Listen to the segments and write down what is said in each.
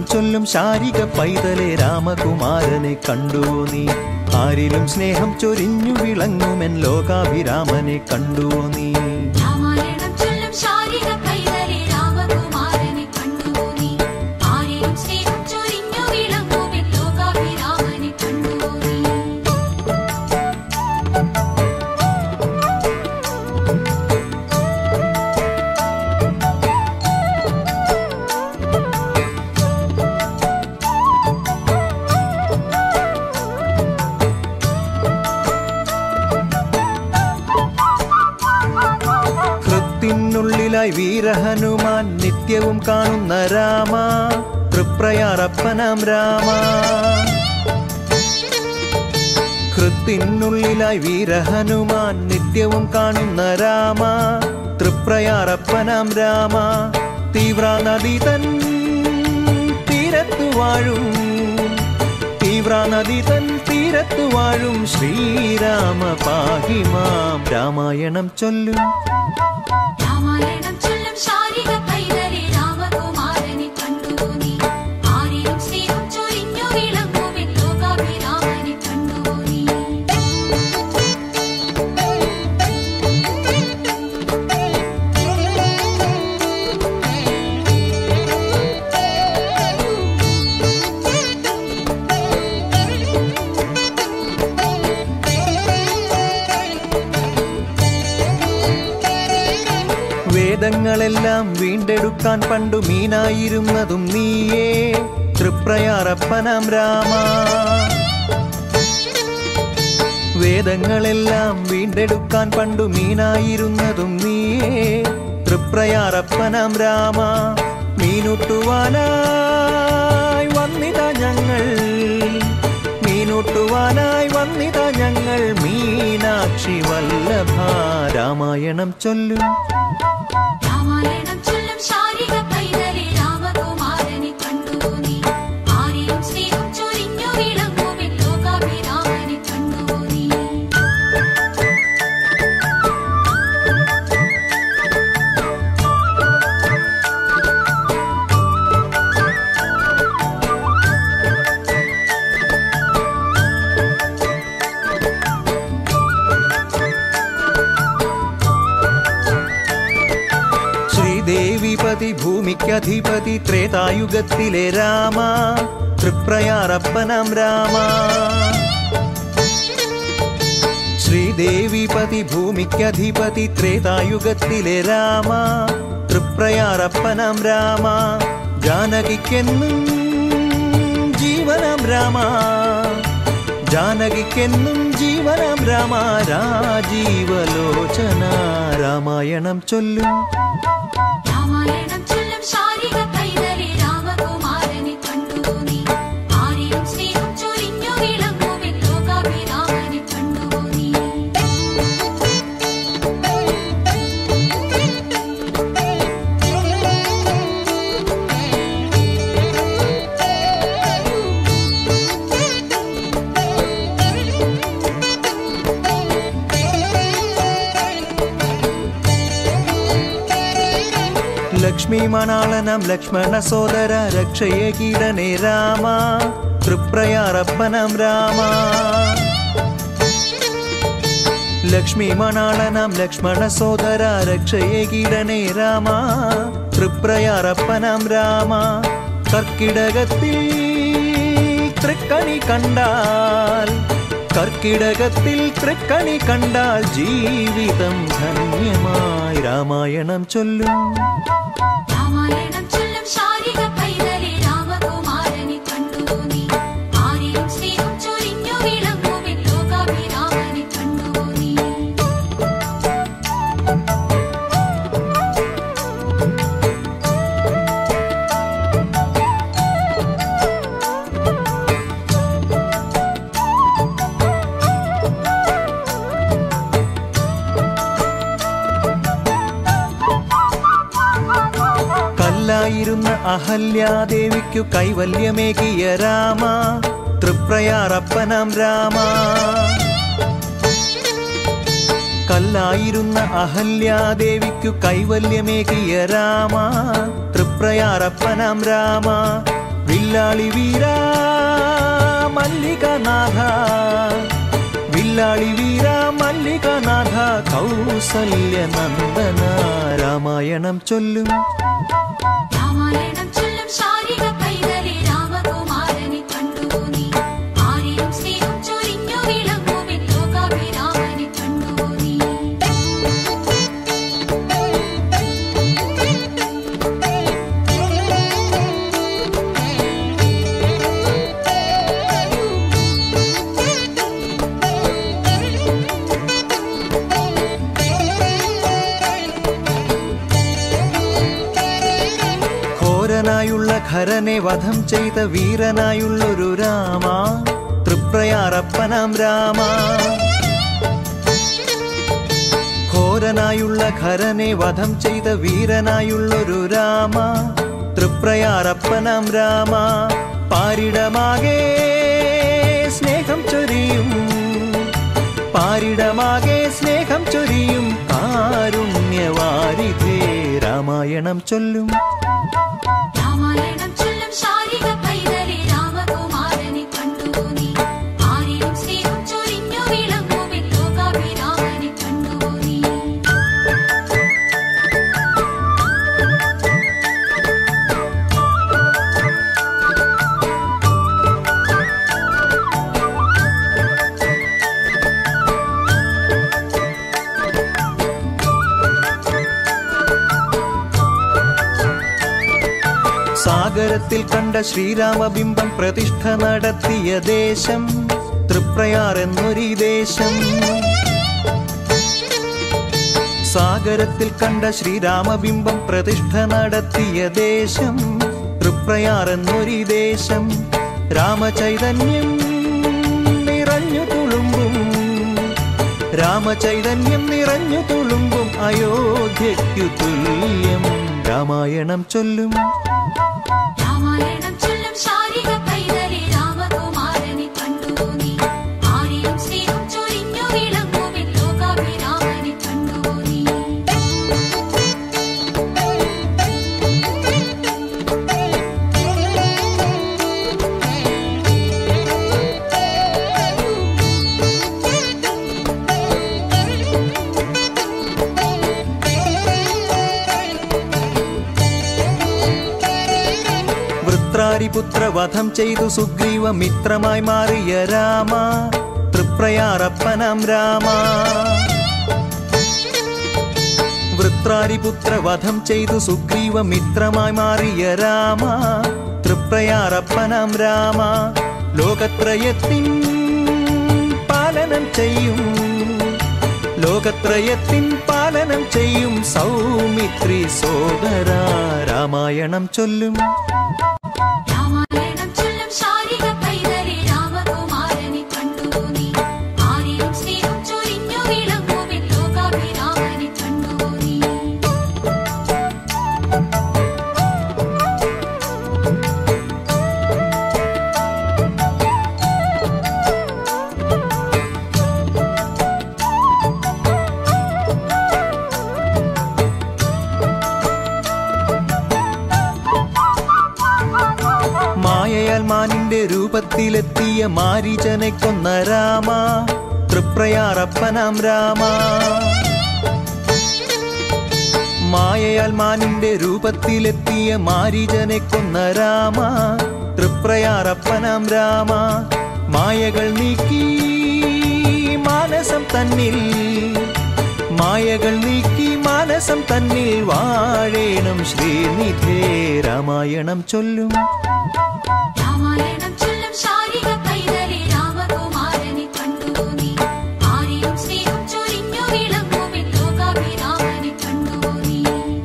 ചൊല്ലും ശാരിക പൈതലെ രാമകുമാരനെ കണ്ടുവോ നീ ആരിലും സ്നേഹം ചൊരിഞ്ഞു വിളങ്ങുമെൻ ലോകാഭിരാമനെ കണ്ടുവോ നീ രാമായണം ചൊല്ലും ശാരിക പൈതലെ രാമകുമാരനെ കണ്ടുവോ നീ ആരെയും സ്നേഹം ചൊരിഞ്ഞു വിളങ്ങുമെൻ ലോകാഭിരാമനെ കണ്ടുവോ നീ ഹൃത്തിനുള്ളിലായി വീരഹനുമാൻ നിത്യവും കാണുന്ന രാമ തൃപ്രയാറപ്പനാം രാമ ഹൃത്തിനുള്ളിലായി വീരഹനുമാൻ നിത്യവും കാണുന്ന രാമ തൃപ്രയാറപ്പനാം രാമ തീവ്ര നദി തൻ തീരത്തു വാഴും തീവ്ര നദി തൻ തീരത്തു വാഴും ശ്രീരാമ പാഹിമാം രാമായണം ചൊല്ലും രാമായണം ചൊല്ലും ശാരിക പൈതലെ രാമകുമാരനെ കണ്ടുവോ നീ ആരെയും സ്നേഹം ചൊരിഞ്ഞു വിളങ്ങുമെൻ ലോകാഭിരാമനെ കണ്ടുവോ നീ വേദങ്ങളെല്ലാം വീണ്ടെടുക്കാൻ പണ്ടു മീനായിരുന്നതും നീയേ തൃപ്രയാറപ്പനാം രാമ വേദങ്ങളെല്ലാം വീണ്ടെടുക്കാൻ പണ്ടു മീനായിരുന്നതും നീയേ തൃപ്രയാറപ്പനാം രാമ മീനുട്ടുവാനായി വന്നിതാ ഞങ്ങൾ മീനുട്ടുവാനായി വന്നിതാ ഞങ്ങൾ മീനാക്ഷി വല്ലഭ രാമായണം ചൊല്ലും രാമായണം ചൊല്ലും ശാരിക പൈതലെ രാമകുമാരനെ കണ്ടുവോ നീ ആരെയും സ്നേഹം ചൊരിഞ്ഞു വിളങ്ങുമെൻ ലോകാഭിരാമനെ കണ്ടുവോ നീ ശ്രീദേവിപതി ഭൂമിക്കധിപതി ത്രേതായുഗത്തിലെ രാമ തൃപ്രയാറപ്പനാം രാമ ശ്രീദേവിപതി ഭൂമിക്കധിപതി ത്രേതായുഗത്തിലെ രാമ തൃപ്രയാറപ്പനാം രാമ ജാനകിക്കെന്നും ജീവനാം രാമ ജാനകിക്കെന്നും ജീവനാം രാമ രാജീവലോചന രാമായണം ചൊല്ലും രാമായണം ചൊല്ലും ശാരിക പൈതലെ രാമകുമാരനെ കണ്ടുവോ നീ ആരെയും സ്നേഹം ചൊരിഞ്ഞു വിളങ്ങുമെൻ ലോകാഭിരാമനെ കണ്ടുവോ നീ ലക്ഷ്മി മണാളനം ലക്ഷ്മണ സോദര രക്ഷയെ കീടനെ രാമ തൃപ്രയാറപ്പനം രാമ ലക്ഷ്മി മണാളനം ലക്ഷ്മണ സോദര രക്ഷയെ കീടനെ രാമ തൃപ്രയാറപ്പനം രാമ കർക്കിടകത്തിൽ തൃക്കണി കണ്ടാൽ കർക്കിടകത്തിൽ തൃക്കണി കണ്ടാൽ ജീവിതം ധന്യമായി രാമായണം ചൊല്ലും രാമായണം ചൊല്ലും ശാരിക പൈതലെ രാമകുമാരനെ കണ്ടുവോ നീ ആരെയും സ്നേഹം ചൊരിഞ്ഞു വിളങ്ങുമെൻ ലോകാഭിരാമനെ കണ്ടുവോ നീ കല്ലായിരുന്ന അഹല്യാദേവിക്കു കൈവല്യമേകിയ രാമ തൃപ്രയാറപ്പനാം രാമ കല്ലായിരുന്ന അഹല്യാദേവിക്കു കൈവല്യമേകിയ രാമ തൃപ്രയാറപ്പനാം രാമ വില്ലാളി വീര മല്ലികനാഥ വില്ലാളി വീര മല്ലികനാഥ കൗസല്യ നന്ദന രാമായണം ചൊല്ലും രാമായണം ചൊല്ലും ശാരിക പൈതലെ രാമകുമാരനെ കണ്ടു നീ ആരെയും സ്നേഹം ചൊരിഞ്ഞു വിളങ്ങുമെൻ ലോകാഭിരാമനെ കണ്ടു നീ ഘോരനായുള്ള ഖരനെ വധം ചെയ്ത വീരനായുള്ളൊരു രാമ തൃപ്രയാറപ്പനാം രാമ ഘോരനായുള്ള ഖരനെ വധം ചെയ്ത വീരനായുള്ളൊരു രാമ തൃപ്രയാറപ്പനാം രാമ പാരിടമാകെ സ്നേഹം ചൊരിയും പാരിടമാകെ സ്നേഹം ചൊരിയും കാരുണ്യവാരിധേ രാമായണം ചൊല്ലും രാമായണം ചൊല്ലും ശാരിക പൈതലെ രാമകുമാരനെ കണ്ടു നീ ആരെയും സ്നേഹം ചൊരിഞ്ഞു വിളങ്ങുമെൻ ലോകാഭിരാമനെ കണ്ടു നീ സാഗരത്തിൽ കണ്ട ശ്രീരാമബിംബം പ്രതിഷ്ഠ നടത്തിയ ദേശം തൃപ്രയാർ എന്നൊരീ ദേശം സാഗരത്തിൽ കണ്ട ശ്രീരാമബിംബം പ്രതിഷ്ഠ നടത്തിയ ദേശം തൃപ്രയാർ എന്നൊരീ ദേശം രാമചൈതന്യം നിറഞ്ഞു തുളുമ്പും രാമചൈതന്യം നിറഞ്ഞു തുളുമ്പും അയോധ്യയ്ക്കു തുല്യം രാമായണം ചൊല്ലും രാമായണം ചൊല്ലും ശാരിക പൈതലെ രാമകുമാരനെ കണ്ടു നീ ആരെയും സ്നേഹം ചൊരിഞ്ഞു വിളങ്ങുമെൻ ലോകാഭിരാമനെ കണ്ടു നീ വൃത്രാരിപുത്ര വധം ചെയ്തു സുഗ്രീവ മിത്രമായി മാറിയ രാമ തൃപ്രയാറപ്പനാം രാമ വൃത്രാരിപുത്ര വധം ചെയ്തു സുഗ്രീവ മിത്രമായി മാറിയ രാമ തൃപ്രയാറപ്പനാം രാമ ലോകത്രയത്തിൻ പാലനം ചെയ്യും ലോകത്രയത്തിൻ പാലനം ചെയ്യും സൗമിത്രി സോദര രാമായണം ചൊല്ലും രാമായണം ചൊല്ലും ശാരിക പൈതലെ രാമകുമാരനെ കണ്ടു നീ ആരെയും സ്നേഹം ചൊരിഞ്ഞു വിളങ്ങുമെൻ ലോകാഭിരാമനെ കണ്ടു നീ മായയാൽ മാനിന്റെ രൂപത്തിലെത്തിയ മാരീചനെ കൊന്ന രാമ തൃപ്രയാറപ്പനാം രാമ മായയാൽ മാനിന്റെ രൂപത്തിലെത്തിയ മാരീചനെ കൊന്ന രാമ തൃപ്രയാറപ്പനാം രാമ മായകൾ നീക്കി മാനസം തന്നിൽ മായകൾ നീക്കി മാനസം തന്നിൽ വാഴേണം ശ്രീനിധേ രാമായണം ചൊല്ലും രാമായണം ചൊല്ലും ശാരിക പൈതലെ രാമകുമാരനെ കണ്ടു നീ ആരെയും സ്നേഹം ചൊരിഞ്ഞു വിളങ്ങുമെൻ ലോകാഭിരാമനെ കണ്ടു നീ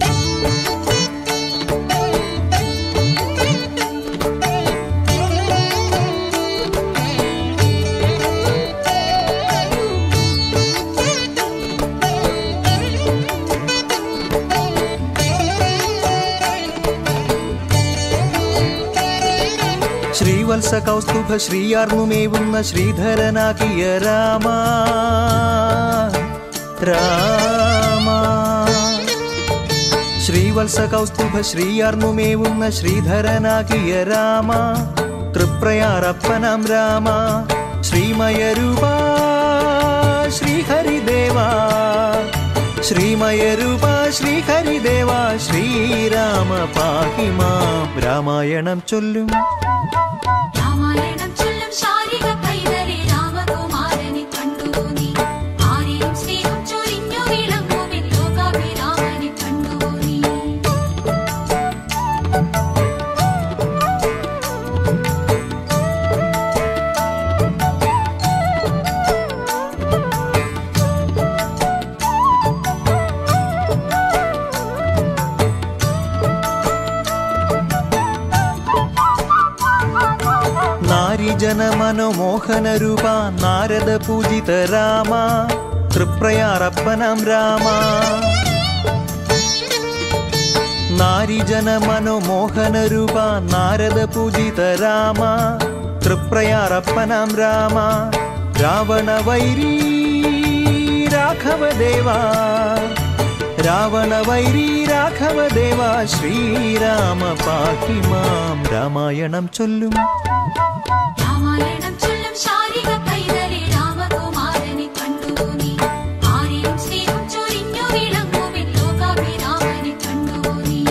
ശ്രീവത്സ കൗസ്തുഭ ശ്രീയാർന്നുമേവുന്ന ശ്രീധരനാകിയ രാമ രാമ ശ്രീവത്സ കൗസ്തുഭ ശ്രീയാർന്നുമേവുന്ന ശ്രീധരനാകിയ രാമ തൃപ്രയാറപ്പനാം രാമ ശ്രീമയരൂപ ശ്രീഹരിദേവ ശ്രീമയരൂപ ശ്രീഹരിദേവ ശ്രീരാമ പാഹിമാം രാമായണം ചൊല്ലും രാമായണം ചൊല്ലും ശാരിക പൈതലെ രാമകുമാരനെ കണ്ടു നീ ആരെയും സ്നേഹം ചൊരിഞ്ഞു വിളങ്ങുമെൻ ലോകാഭിരാമനെ കണ്ടു നീ നാരിജന മനോമോഹന രൂപ നാരദ പൂജിത രാമ തൃപ്രയാറപ്പനാം രാമ നാരിജന മനോമോഹന രൂപ നാരദ പൂജിത രാമ തൃപ്രയാറപ്പനാം രാമ രാവണ വൈരീ രാഘവദേവ രാവണ വൈരീ രാഘവദേവ ശ്രീരാമ പാഹി മാം രാമായണം ചൊല്ലും രാമായണം ചൊല്ലും ശാരിക പൈതലെ രാമകുമാരനെ കണ്ടു നീ ആരെയും സ്നേഹം ചൊരിഞ്ഞു വിളങ്ങുമെൻ ലോകാഭിരാമനെ കണ്ടു നീ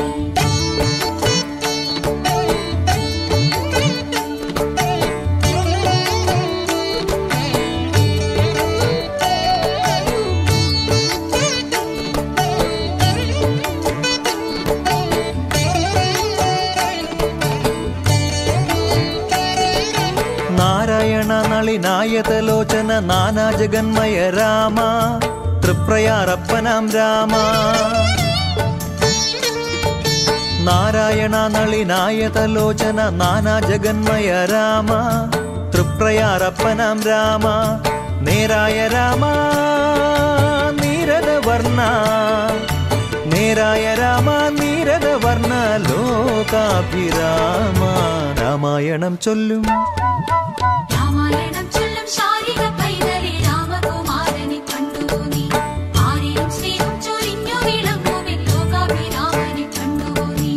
നാരായണ നളിനായതലോചന നാനാ ജഗന്മയ രാമ തൃപ്രയാറപ്പനാം രാമ നാരായണ നളിനായതലോചന നാനാ ജഗന്മയ രാമ തൃപ്രയാറപ്പനാം രാമ നേരായ രാമ നീരദവർണ്ണ നേരായ രാമ നീരദവർണ്ണ ലോകാഭിരാമ രാമായണം ചൊല്ലും രാമായണം ചൊല്ലും ശാരിക പൈതലെ രാമകുമാരനെ കണ്ടു നീ ആരെയും സ്നേഹം ചൊരിഞ്ഞു വിളങ്ങുമെൻ ലോകാഭിരാമനെ കണ്ടു നീ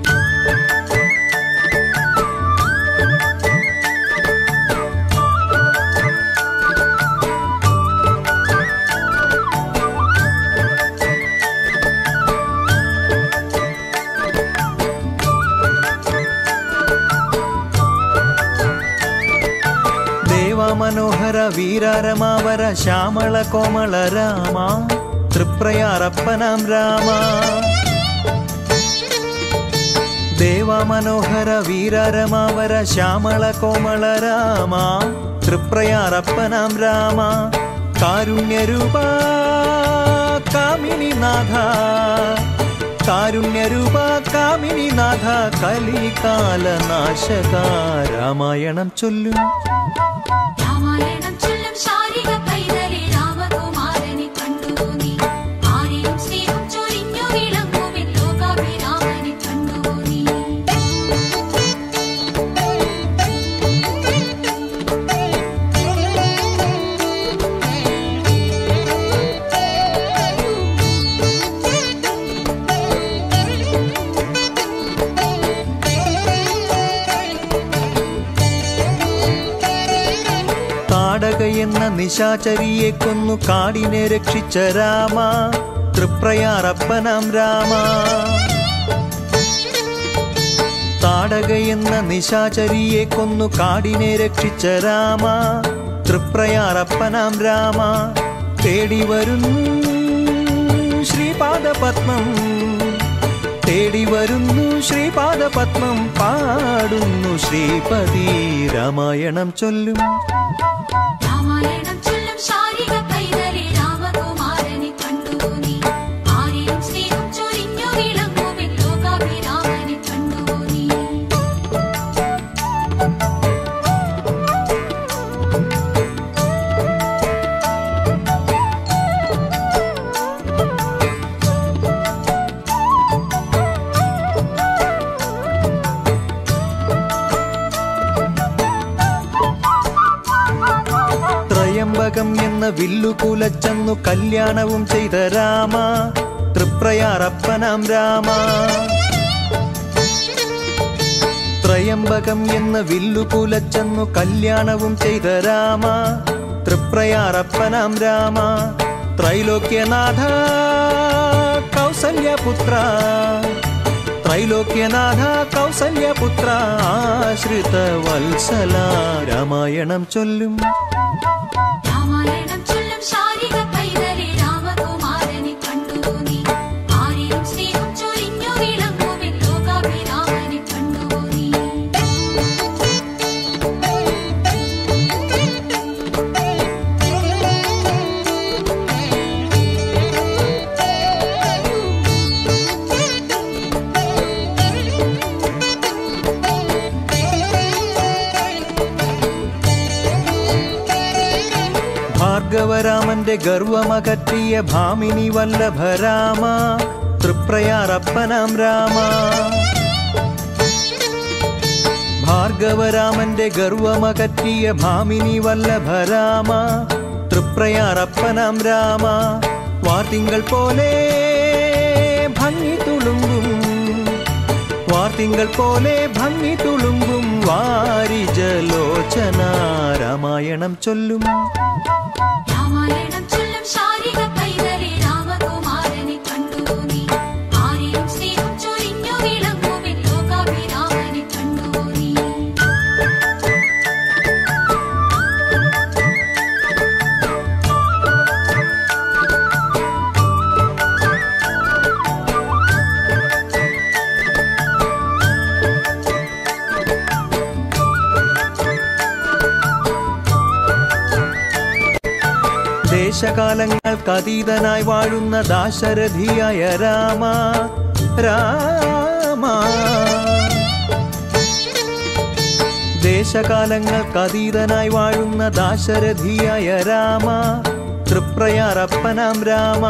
ದೇವ ಮನೋಹರ ವೀರ ರಮಾವರ ಶ್ಯಾಮಳ ಕೋಮಳ ರಾಮ ತೃಪ್ರಯಾರಪ್ಪನಾಂ ರಾಮ ದೇವ ಮನೋಹರ ವೀರ ರಮಾವರ ಶ್ಯಾಮಳ ಕೋಮಳ ರಾಮ ತೃಪ್ರಯಾರಪ್ಪನಾಂ ರಾಮ കാരുണ്യരൂപ കാമിനി നാഥ കാരുണ്യരൂപ കാമിനി നാഥ കലികാല നാശക രാമായണം ചൊല്ലും രാമായണം ചൊല്ലും ശാരിക പൈതലെ രാമകുമാരനെ കണ്ടു നീ ആരെയും സ്നേഹം ചൊരിഞ്ഞു വിളങ്ങുമെൻ ലോകാഭിരാമനെ കണ്ടു നീ താടക എന്ന നിശാചരിയെ കൊന്നു കാടിനെ രക്ഷിച്ച രാമ തൃപ്രയാറപ്പനാം രാമ താടക എന്ന നിശാചരിയെ കൊന്നു കാടിനെ രക്ഷിച്ച രാമ തൃപ്രയാറപ്പനാം രാമ തേടി വരുന്നു ശ്രീപാദപത്മം തേടി വരുന്നു ശ്രീപാദപത്മം പാടുന്നു ശ്രീപതി രാമായണം ചൊല്ലും രാമായണം ചൊല്ലും ശാരിക പൈതലെ രാമകുമാരനെ കണ്ടു നീ ആരെയും സ്നേഹം ചൊരിഞ്ഞു വിളങ്ങുമെൻ ലോകാഭിരാമനെ കണ്ടു നീ ത്രയംബകം എന്ന വില്ലു കുലച്ചെന്നു കല്യാണവും ചെയ്ത രാമ തൃപ്ര തൃപ്രയാറപ്പനാം രാമ ത്രയംബകം എന്ന് വില്ലുകുലച്ചെന്നു കല്യാണവും ചെയ്ത രാമ തൃപ്രയാറപ്പനാം രാമ ത്രൈലോക്യനാഥ കൗസല്യപുത്ര ത്രൈലോക്യനാഥ കൗസല്യപുത്ര ആശ്രിത വത്സല രാമായണം ചൊല്ലും രാമായണം ചൊല്ലും ശാരിക പൈതലെ രാമകുമാരനെ കണ്ടു നീ ആരെയും സ്നേഹം ചൊരിഞ്ഞു വിളങ്ങുവിൻ ലോകാഭിരാമനെ കണ്ടു നീ ഭാർഗവരാമന്റെ ഗർവമകറ്റിയ ഭാമിനി വല്ലഭരാമ തൃപ്രയാറപ്പനാം രാമ ഭാർഗവരാമന്റെ ഗർവമകറ്റിയ ഭാമിനി വല്ലഭരാമ തൃപ്രയാറപ്പനാം രാമ വാർത്തിങ്കൾ പോലെ ഭംഗി തുളുമ്പും വാർത്തിങ്കൾ പോലെ ഭംഗി തുളുമ്പും വാരിജലോചന രാമായണം ചൊല്ലും രാമായണം ചൊല്ലും ശാരിക പൈതലെ രാമകുമാരനെ കണ്ടു നീ ആരെയും സ്നേഹം ചൊരിഞ്ഞു വിളങ്ങുവിൻ ലോകാഭിരാമനെ കണ്ടു നീ ദേശകാലങ്ങൾക്കതീതനായി വാഴുന്ന ദാശരഥിയായ രാമ രാമ ദേശകാലങ്ങൾക്കതീതനായി വാഴുന്ന ദാശരഥിയായ രാമ തൃപ്രയാറപ്പനാം രാമ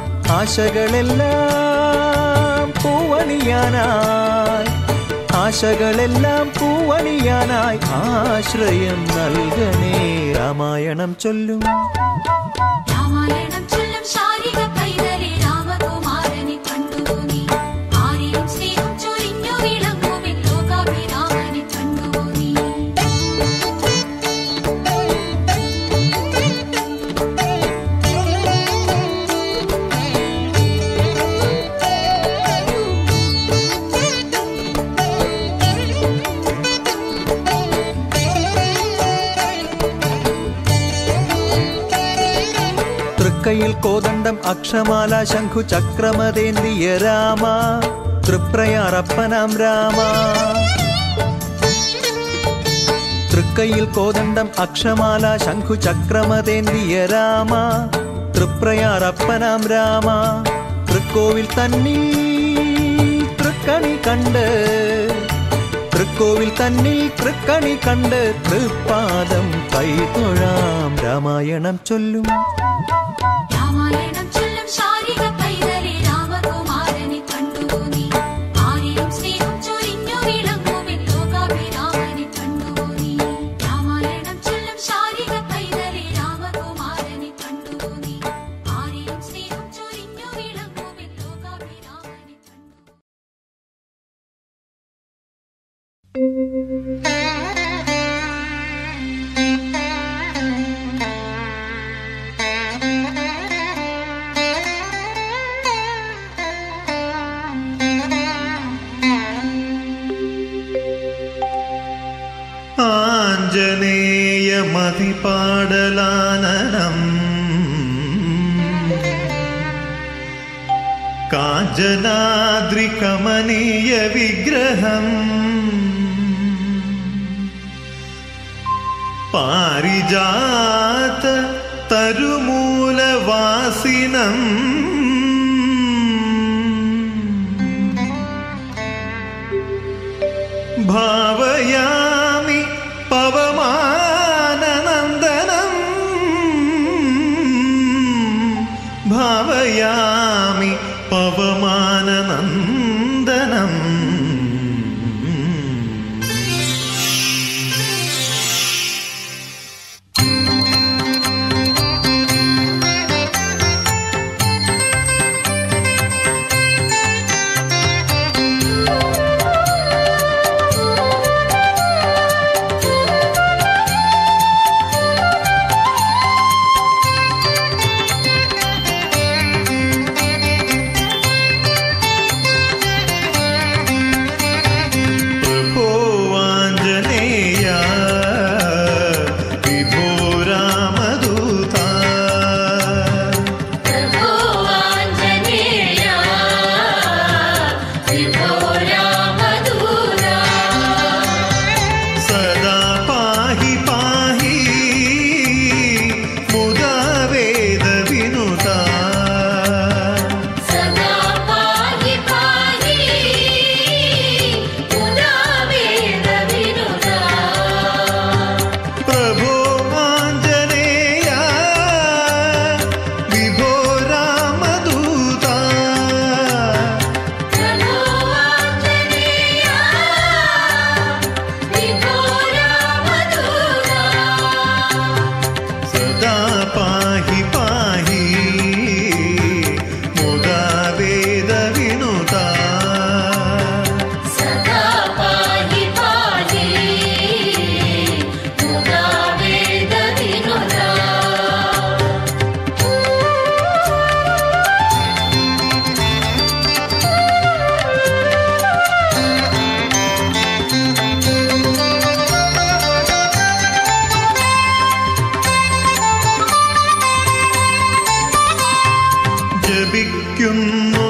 ആശകളെല്ലാം പൂവണിയാനായി ആശകളെല്ലാം പൂവണിയാനായി ആശ്രയം നൽകണേ രാമായണം ചൊല്ലും രാമായണം ചൊല്ലും ശാരിക പൈതലെ രാമകുമാരനെ കണ്ടു നീ ആരെയും സ്നേഹം ചൊരിഞ്ഞു വിളങ്ങുവിൻ ലോകാഭിരാമനെ കണ്ടു നീ തൃക്കയിൽ കോദണ്ഡം അക്ഷമാല ശംഖു ചക്രമതേന്തിയ രാമ തൃപ്രയാറപ്പനാം രാമ തൃക്കയിൽ കോദണ്ഡം അക്ഷമാല ശംഖു ചക്രമതേന്തിയ രാമ തൃപ്രയാറപ്പനാം രാമ തൃക്കോവിൽ തന്നിൽ തൃക്കണി കണ്ട് തൃക്കോവിൽ തന്നിൽ തൃക്കണി കണ്ട് തൃപ്പാദം കൈതൊഴാം രാമായണം ചൊല്ലും രാമായണം ചൊല്ലും ശാരിക പൈതലെ രാമകുമാരനെ കണ്ടു നീ ആരെയും സ്നേഹം ചൊരിഞ്ഞു വിളങ്ങുവിൻ ലോകാഭിരാമനെ കണ്ടു നീ രാമായണം ചൊല്ലും ശാരിക പൈതലെ രാമകുമാരനെ കണ്ടു നീ ആരെയും സ്നേഹം ചൊരിഞ്ഞു വിളങ്ങുവിൻ ലോകാഭിരാമനെ കണ്ടു ആഞ്ജനേയമതിപാടലാനനം കാഞ്ചനാദ്രികമനീയ വിഗ്രഹം പാരിജാത തരുമൂലവാസിനം ഭാവയാമി പവമാനനന്ദനം ഭാവയാമി പവമാനനന്ദനം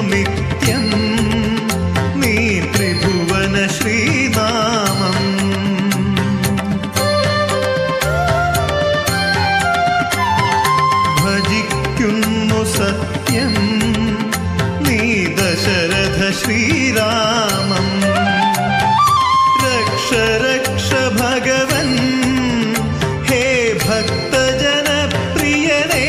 നിത്യം നീ ത്രിഭുവന ശ്രീനാമം ഭജിക്കുന്നു സത്യം നീ ദശരഥ ശ്രീരാമം രക്ഷ രക്ഷ ഭഗവൻ ഹേ ഭക്തജനപ്രിയനേ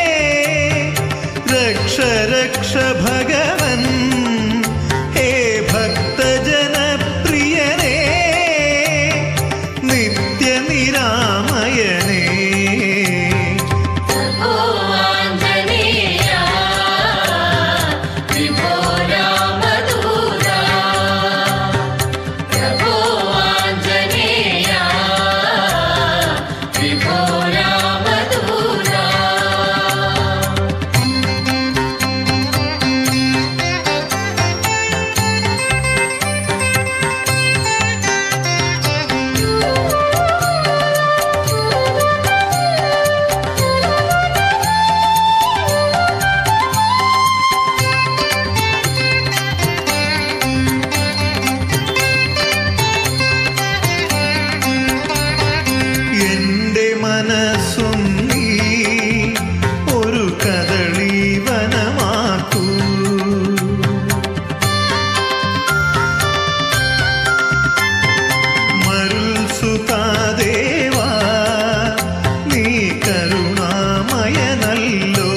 രക്ഷ രക്ഷ ഭഗവൻ ഹേ ഭക്തജനപ്രിയനേ നിത്യനിരാമയനേ ഓ ആഞ്ജനേയ വിഭോ രാമദൂത പ്രഭോ ആഞ്ജനേയ വിഭോ രാമദൂത എന്റെ മനസ്സും നീ ഒരു കദളീവനമാക്കൂ മരുൾ സുതാദേവാ നീ കരുണാമയനല്ലോ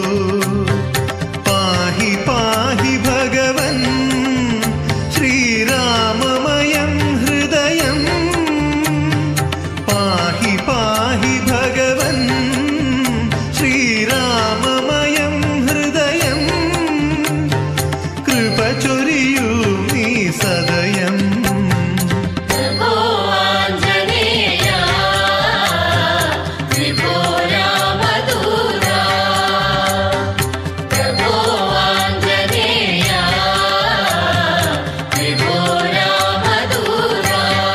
പാഹി പാഹി ഭഗവൻ ശ്രീരാമമയം ഹൃദയം പാഹി പാഹി ഭഗവൻ ശ്രീരാമമയം ഹൃദയം കൃപ ചൊരിയൂ നീ സദയം ഓ ആഞ്ജനേയ വിഭോ രാമദൂത പ്രഭോ ആഞ്ജനേയ വിഭോ രാമദൂത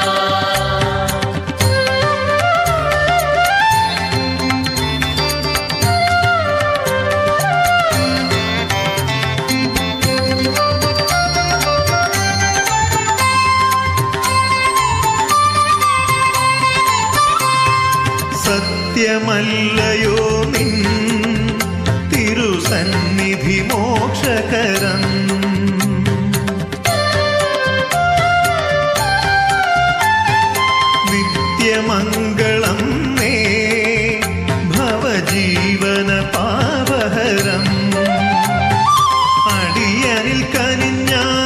സത്യമല്ലയോ നിൻ തിരുസന്നിധി മോക്ഷകരം നിത്യമംഗളം നേ ഭവജീവന പാപഹരം അടിയനിൽ കനിഞ്ഞാ